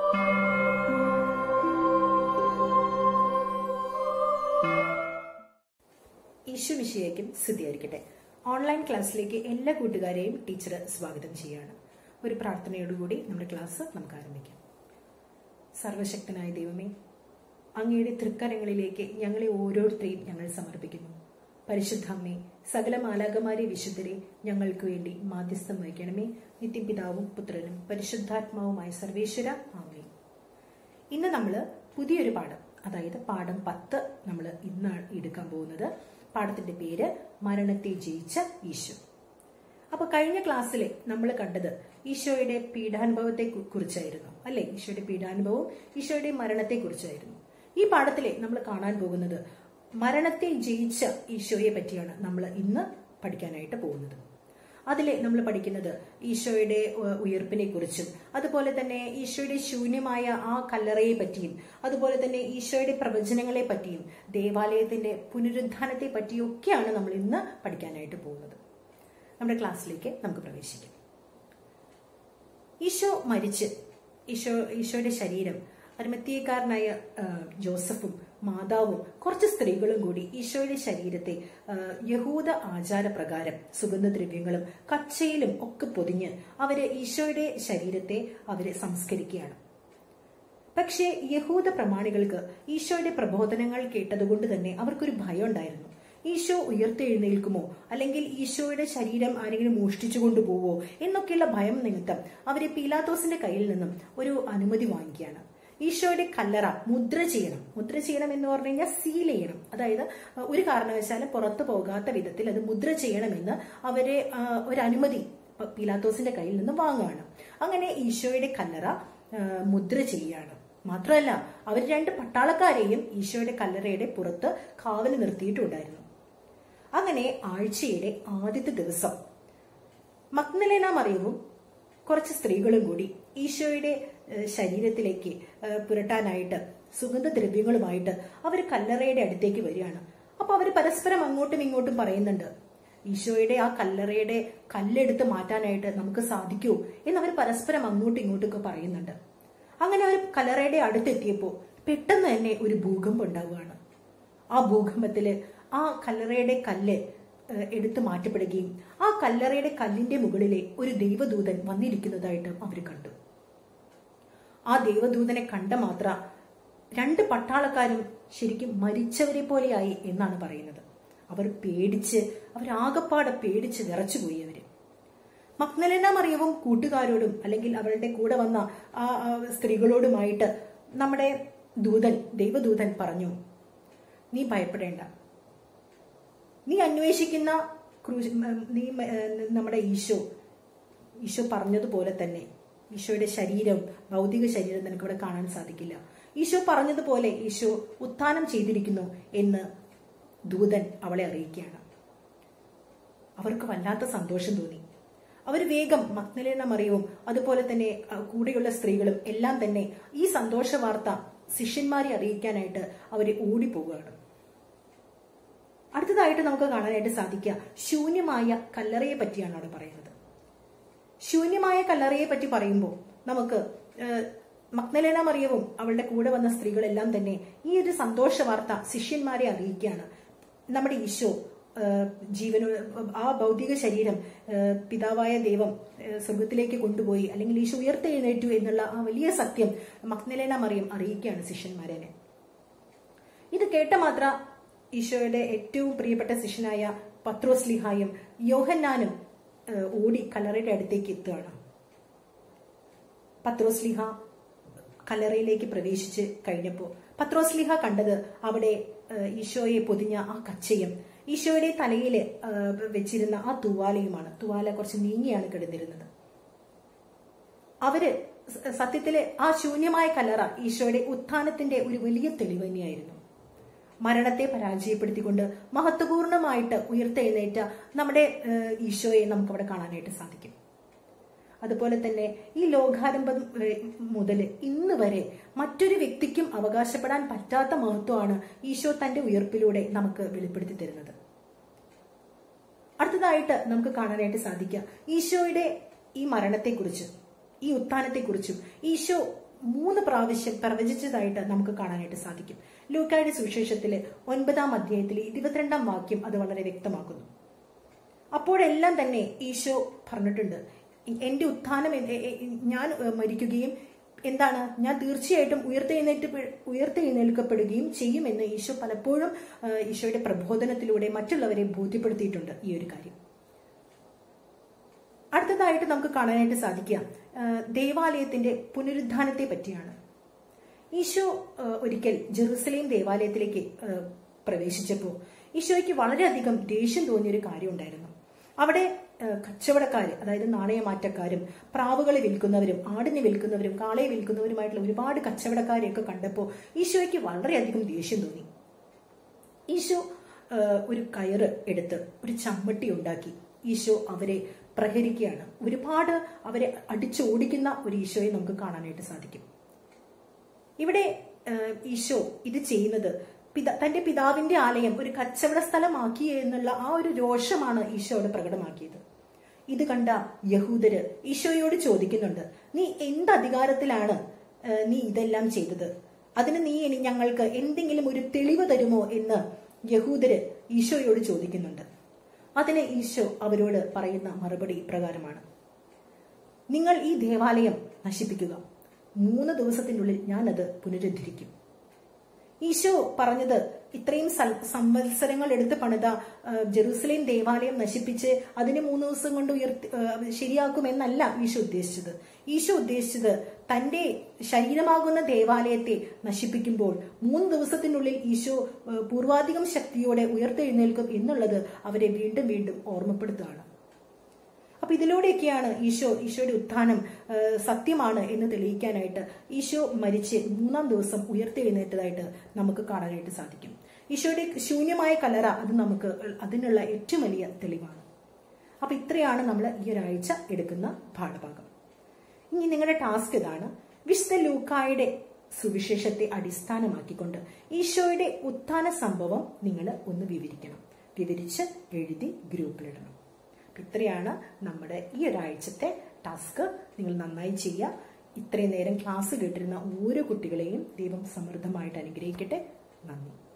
Isho വിഷയക്കും സ്ഥിതിയായിരിക്കട്ടെ online ക്ലാസ്സിലേക്ക് എല്ലാ കൂട്ടുകാരെയും ടീച്ചർ സ്വാഗതം ചെയ്യാണ് ഒരു പ്രാർത്ഥനയോടുകൂടി നമ്മുടെ ക്ലാസ് നമുക്ക് ആരംഭിക്കാം സർവശക്തനായ ദൈവമേ അങ്ങയുടെ തൃക്കരങ്ങളിലേക്ക് ഞങ്ങളെ ഓരോരുത്തരെയും ഞങ്ങൾ സമർപ്പിക്കുന്നു പരിശുദ്ധാമ്മേ സകല മാലാകമാരെ വിശുദ്ധരെ ഞങ്ങൾക്ക് വേണ്ടി മാധ്യസ്ഥം വഹിക്കണമേ നിത്യപിതാവും പുത്രനും പരിശുദ്ധാത്മാവുമായ സർവേശ്വര ആമേ ഇന്ന് നമ്മൾ പുതിയൊരു പാഠം അതായത് പാഠം പത്ത് നമ്മൾ ഇന്ന് എടുക്കാൻ പോകുന്നത് പാഠത്തിന്റെ പേര് മരണത്തെ ജയിച്ച ഈശോ അപ്പൊ കഴിഞ്ഞ ക്ലാസ്സിലെ നമ്മൾ കണ്ടത് ഈശോയുടെ പീഡാനുഭവത്തെ കു- കുറിച്ചായിരുന്നു അല്ലെ ഈശോയുടെ പീഡാനുഭവവും ഈശോയുടെ മരണത്തെ കുറിച്ചായിരുന്നു ഈ പാഠത്തിലെ നമ്മൾ കാണാൻ പോകുന്നത് മരണത്തെ ജയിച്ച ഈശോയെ പറ്റിയാണ് നമ്മൾ ഇന്ന് പഠിക്കാനായിട്ട് പോകുന്നത് അതിലെ നമ്മൾ പഠിക്കുന്നത് ഈശോയുടെ ഉ- ഉയർപ്പിനെ കുറിച്ചും അതുപോലെ തന്നെ ഈശോയുടെ ശൂന്യമായ ആ കല്ലറയെ പറ്റിയും അതുപോലെ തന്നെ ഈശോയുടെ പ്രവചനങ്ങളെ പറ്റിയും ദേവാലയത്തിന്റെ പുനരുദ്ധാനത്തെ പറ്റിയും ഒക്കെയാണ് നമ്മൾ ഇന്ന് പഠിക്കാനായിട്ട് പോകുന്നത് നമ്മുടെ ക്ലാസ്സിലേക്ക് നമുക്ക് പ്രവേശിക്കാം ഈശോ മരിച്ച് ഈശോ ഈശോയുടെ ശരീരം അരിമത്തിയക്കാരനായ ആ, ജോസഫും മാതാവും കുറച്ച് സ്ത്രീകളും കൂടി ഈശോയുടെ ശരീരത്തെ ആ, യഹൂദ ആചാരപ്രകാരം സുഗന്ധദ്രവ്യങ്ങളും കച്ചയിലും ഒക്കെ പൊതിഞ്ഞ് അവര് ഈശോയുടെ ശരീരത്തെ അവര് സംസ്കരിക്കുകയാണ് പക്ഷേ യഹൂദ പ്രമാണികൾക്ക് ഈശോയുടെ പ്രബോധനങ്ങൾ കേട്ടതുകൊണ്ട് തന്നെ അവർക്കൊരു ഭയം ഉണ്ടായിരുന്നു ഈശോ ഉയർത്തെഴുന്നേൽക്കുമോ അല്ലെങ്കിൽ ഈശോയുടെ ശരീരം ആരെങ്കിലും മോഷ്ടിച്ചു കൊണ്ടുപോവോ എന്നൊക്കെയുള്ള ഭയം നിമിത്തം അവര് പീലാത്തോസിന്റെ കയ്യിൽ നിന്നും ഒരു അനുമതി വാങ്ങിക്കുകയാണ് ഈശോയുടെ കല്ലറ മുദ്ര ചെയ്യണം മുദ്ര ചെയ്യണം എന്ന് പറഞ്ഞു കഴിഞ്ഞാൽ സീൽ ചെയ്യണം അതായത് അഹ്, ഒരു കാരണവശാലും പുറത്തു പോകാത്ത വിധത്തിൽ അത് മുദ്ര ചെയ്യണമെന്ന് അവരെ ആ, ഒരു അനുമതി പ- പീലാത്തോസിന്റെ കയ്യിൽ നിന്ന് വാങ്ങുകയാണ് അങ്ങനെ ഈശോയുടെ കല്ലറ ആ, മുദ്ര ചെയ്യുകയാണ് മാത്രമല്ല അവർ രണ്ട് പട്ടാളക്കാരെയും ഈശോയുടെ കല്ലറയുടെ പുറത്ത് കാവല് നിർത്തിയിട്ടുണ്ടായിരുന്നു അങ്ങനെ ആഴ്ചയുടെ ആദ്യത്തെ ദിവസം മഗ്നലേന മറിയവും കുറച്ച് സ്ത്രീകളും കൂടി ഈശോയുടെ ഏഹ്, ശരീരത്തിലേക്ക് ഏഹ്, പുരട്ടാനായിട്ട് സുഗന്ധദ്രവ്യങ്ങളുമായിട്ട് അവർ കല്ലറയുടെ അടുത്തേക്ക് വരികയാണ് അപ്പൊ അവർ പരസ്പരം അങ്ങോട്ടും ഇങ്ങോട്ടും പറയുന്നുണ്ട് ഈശോയുടെ ആ കല്ലറയുടെ കല്ലെടുത്ത് മാറ്റാനായിട്ട് നമുക്ക് സാധിക്കുമോ എന്നവർ പരസ്പരം അങ്ങോട്ടും ഇങ്ങോട്ടും ഒക്കെ പറയുന്നുണ്ട് അങ്ങനെ അവർ കല്ലറയുടെ അടുത്തെത്തിയപ്പോൾ പെട്ടെന്ന് തന്നെ ഒരു ഭൂകമ്പം ഉണ്ടാവുകയാണ് ആ ഭൂകമ്പത്തില് ആ കല്ലറയുടെ കല്ല് ഏഹ്, എടുത്തു മാറ്റപ്പെടുകയും ആ കല്ലറയുടെ കല്ലിന്റെ മുകളിലെ ഒരു ദൈവദൂതൻ വന്നിരിക്കുന്നതായിട്ട് അവർ കണ്ടു ആ ദൈവദൂതനെ കണ്ട മാത്ര രണ്ട് പട്ടാളക്കാരും ശരിക്കും മരിച്ചവരെ പോലെയായി എന്നാണ് പറയുന്നത് അവർ പേടിച്ച് അവരാകപ്പാടെ പേടിച്ച് വിറച്ചുപോയി അവര് മഗ്നലന മറിയവും കൂട്ടുകാരോടും അല്ലെങ്കിൽ അവരുടെ കൂടെ വന്ന ആ ആ സ്ത്രീകളോടുമായിട്ട് നമ്മുടെ ദൂതൻ ദൈവദൂതൻ പറഞ്ഞു നീ ഭയപ്പെടേണ്ട നീ അന്വേഷിക്കുന്ന ക്രൂശ് ഉം, നീ ഉം, നമ്മുടെ ഈശോ ഈശോ പറഞ്ഞതുപോലെ തന്നെ ഈശോയുടെ ശരീരം ഭൗതിക ശരീരം നിനക്ക് ഇവിടെ കാണാൻ സാധിക്കില്ല ഈശോ പറഞ്ഞതുപോലെ ഈശോ ഉത്ഥാനം ചെയ്തിരിക്കുന്നു എന്ന് ദൂതൻ അവളെ അറിയിക്കുകയാണ് അവർക്ക് വല്ലാത്ത സന്തോഷം തോന്നി അവർ വേഗം മഗ്നലേന മറിയവും അതുപോലെ തന്നെ ആ, കൂടെയുള്ള സ്ത്രീകളും എല്ലാം തന്നെ ഈ സന്തോഷ വാർത്ത ശിഷ്യന്മാരെ അറിയിക്കാനായിട്ട് അവര് ഓടിപ്പോവുകയാണ് അടുത്തതായിട്ട് നമുക്ക് കാണാനായിട്ട് സാധിക്കുക ശൂന്യമായ കല്ലറയെ പറ്റിയാണ് അവിടെ പറയുന്നത് ശൂന്യമായ കല്ലറയെ പറ്റി പറയുമ്പോൾ നമുക്ക് ഏഹ്, മഗ്നലേന മറിയവും അവളുടെ കൂടെ വന്ന സ്ത്രീകളെല്ലാം തന്നെ ഈ ഒരു സന്തോഷ വാർത്ത ശിഷ്യന്മാരെ അറിയിക്കുകയാണ് നമ്മുടെ ഈശോ ഏഹ്, ജീവനോ ആ ഭൗതിക ശരീരം ഏഹ്, പിതാവായ ദൈവം ഏഹ്, സ്വർഗത്തിലേക്ക് കൊണ്ടുപോയി അല്ലെങ്കിൽ ഈശോ ഉയർത്തെഴുന്നേറ്റു എന്നുള്ള ആ വലിയ സത്യം മഗ്നലേന മറിയം അറിയിക്കുകയാണ് ശിഷ്യന്മാരെ ഇത് കേട്ട മാത്ര ഈശോയുടെ ഏറ്റവും പ്രിയപ്പെട്ട ശിഷ്യനായ പത്രോസ്ലിഹായും യോഹന്നാനും ഏഹ്, ഓടി കല്ലറയുടെ അടുത്തേക്ക് എത്തുകയാണ് പത്രോസ്ലിഹ കല്ലറയിലേക്ക് പ്രവേശിച്ച് കഴിഞ്ഞപ്പോൾ പത്രോസ്ലിഹ കണ്ടത് അവിടെ ഏഹ്, ഈശോയെ പൊതിഞ്ഞ ആ കച്ചയും ഈശോയുടെ തലയിൽ വെച്ചിരുന്ന ആ തുവാലയുമാണ് തുവാല കുറച്ച് നീങ്ങിയാണ് കിടന്നിരുന്നത് അവര് സ- സത്യത്തില് ആ ശൂന്യമായ കല്ലറ ഈശോയുടെ ഉത്ഥാനത്തിന്റെ ഒരു വലിയ തെളിവ് തന്നെയായിരുന്നു മരണത്തെ പരാജയപ്പെടുത്തിക്കൊണ്ട് മഹത്വപൂർണമായിട്ട് ഉയർത്തെഴുന്നേറ്റ നമ്മുടെ ഏഹ്, ഈശോയെ നമുക്ക് അവിടെ കാണാനായിട്ട് സാധിക്കും അതുപോലെ തന്നെ ഈ ലോകാരംഭം ഏഹ്, മുതൽ ഇന്ന് വരെ മറ്റൊരു വ്യക്തിക്കും അവകാശപ്പെടാൻ പറ്റാത്ത മഹത്വമാണ് ഈശോ തന്റെ ഉയർപ്പിലൂടെ നമുക്ക് വെളിപ്പെടുത്തി തരുന്നത് അടുത്തതായിട്ട് നമുക്ക് കാണാനായിട്ട് സാധിക്കുക ഈശോയുടെ ഈ മരണത്തെക്കുറിച്ച് ഈ ഉത്ഥാനത്തെക്കുറിച്ചും ഈശോ മൂന്ന് പ്രാവശ്യം പ്രവചിച്ചതായിട്ട് നമുക്ക് കാണാനായിട്ട് സാധിക്കും ലൂക്കായുടെ സുവിശേഷത്തിലെ ഒൻപതാം അധ്യായത്തിലെ ഇരുപത്തിരണ്ടാം വാക്യം അത് വളരെ വ്യക്തമാക്കുന്നു അപ്പോഴെല്ലാം തന്നെ ഈശോ പറഞ്ഞിട്ടുണ്ട് എന്റെ ഉത്ഥാനം എ- എ- എ- ഞാൻ ഏഹ്, മരിക്കുകയും എന്താണ് ഞാൻ തീർച്ചയായിട്ടും ഉയർത്തെഴുന്നേറ്റ് ഉയർത്തെഴുന്നേൽക്കപ്പെടുകയും ചെയ്യുമെന്ന് ഈശോ പലപ്പോഴും ഏഹ്, ഈശോയുടെ പ്രബോധനത്തിലൂടെ മറ്റുള്ളവരെ ബോധ്യപ്പെടുത്തിയിട്ടുണ്ട് ഈ ഒരു കാര്യം അടുത്തതായിട്ട് നമുക്ക് കാണാനായിട്ട് സാധിക്കുക ഏഹ്, ദേവാലയത്തിന്റെ പുനരുദ്ധാനത്തെ പറ്റിയാണ് ഈശോ ഏഹ്, ഒരിക്കൽ ജെറുസലേം ദേവാലയത്തിലേക്ക് ഏഹ്, പ്രവേശിച്ചപ്പോൾ ഈശോയ്ക്ക് വളരെയധികം ദേഷ്യം തോന്നിയൊരു കാര്യം ഉണ്ടായിരുന്നു അവിടെ ഏഹ്, കച്ചവടക്കാര് അതായത് നാണയമാറ്റക്കാരും പ്രാവുകളെ വിൽക്കുന്നവരും ആടിനെ വിൽക്കുന്നവരും കാളയെ വിൽക്കുന്നവരുമായിട്ടുള്ള ഒരുപാട് കച്ചവടക്കാരെയൊക്കെ കണ്ടപ്പോൾ ഈശോയ്ക്ക് വളരെയധികം ദേഷ്യം തോന്നി ഈശോ ഏഹ്, ഒരു കയറ് എടുത്ത് ഒരു ചമ്മട്ടി ഉണ്ടാക്കി ഈശോ അവരെ പ്രഹരിക്കുകയാണ് ഒരുപാട് അവരെ അടിച്ചോടിക്കുന്ന ഒരു ഈശോയെ നമുക്ക് കാണാനായിട്ട് സാധിക്കും ഇവിടെ ഏഹ്, ഈശോ ഇത് ചെയ്യുന്നത് പിത തന്റെ പിതാവിന്റെ ആലയം ഒരു കച്ചവട സ്ഥലമാക്കി എന്നുള്ള ആ ഒരു രോഷമാണ് ഈശോ അവിടെ പ്രകടമാക്കിയത് ഇത് കണ്ട യഹൂദര് ഈശോയോട് ചോദിക്കുന്നുണ്ട് നീ എന്ത് അധികാരത്തിലാണ് ഏഹ്, നീ ഇതെല്ലാം ചെയ്തത് അതിന് നീ ഇനി ഞങ്ങൾക്ക് എന്തെങ്കിലും ഒരു തെളിവ് തരുമോ എന്ന് യഹൂദര് ഈശോയോട് ചോദിക്കുന്നുണ്ട് അതിന് ഈശോ അവരോട് പറയുന്ന മറുപടി ഇപ്രകാരമാണ് നിങ്ങൾ ഈ ദേവാലയം നശിപ്പിക്കുക മൂന്ന് ദിവസത്തിനുള്ളിൽ ഞാനത് പുനരുദ്ധരിക്കും ഈശോ പറഞ്ഞത് ഇത്രയും സൽ- സംവത്സരങ്ങൾ എടുത്ത് പണിത ആ, ജെറൂസലേം ദേവാലയം നശിപ്പിച്ച് അതിന് മൂന്ന് ദിവസം കൊണ്ട് ഉയർത്തി ആ, ശരിയാക്കുമെന്നല്ല ഈശോ ഉദ്ദേശിച്ചത് ഈശോ ഉദ്ദേശിച്ചത് തന്റെ ശരീരമാകുന്ന ദേവാലയത്തെ നശിപ്പിക്കുമ്പോൾ മൂന്ന് ദിവസത്തിനുള്ളിൽ ഈശോ ആ, പൂർവാധികം ശക്തിയോടെ ഉയർത്തെഴുന്നേൽക്കും എന്നുള്ളത് അവരെ വീണ്ടും വീണ്ടും ഓർമ്മപ്പെടുത്തുകയാണ് അപ്പൊ ഇതിലൂടെയൊക്കെയാണ് ഈശോ ഈശോയുടെ ഉത്ഥാനം ആ, സത്യമാണ് എന്ന് തെളിയിക്കാനായിട്ട് ഈശോ മരിച്ച് മൂന്നാം ദിവസം ഉയർത്തെഴുന്നേറ്റതായിട്ട് നമുക്ക് കാണാനായിട്ട് സാധിക്കും ഈശോയുടെ ശൂന്യമായ കലറ അത് നമുക്ക് അതിനുള്ള ഏറ്റവും വലിയ തെളിവാണ് അപ്പൊ ഇത്രയാണ് നമ്മൾ ഈ ഒരാഴ്ച എടുക്കുന്ന പാഠഭാഗം ഇനി നിങ്ങളുടെ ടാസ്ക് ഇതാണ് വിശുദ്ധ ലൂക്കായുടെ സുവിശേഷത്തെ അടിസ്ഥാനമാക്കിക്കൊണ്ട് ഈശോയുടെ ഉത്ഥാന സംഭവം നിങ്ങൾ ഒന്ന് വിവരിക്കണം വിവരിച്ച് എഴുതി ഗ്രൂപ്പിലിടണം അപ്പൊ ഇത്രയാണ് നമ്മുടെ ഈ ഒരാഴ്ചത്തെ ടാസ്ക് നിങ്ങൾ നന്നായി ചെയ്യുക ഇത്രയും നേരം ക്ലാസ് കേട്ടിരുന്ന ഓരോ കുട്ടികളെയും ദൈവം സമൃദ്ധമായിട്ട് അനുഗ്രഹിക്കട്ടെ നന്ദി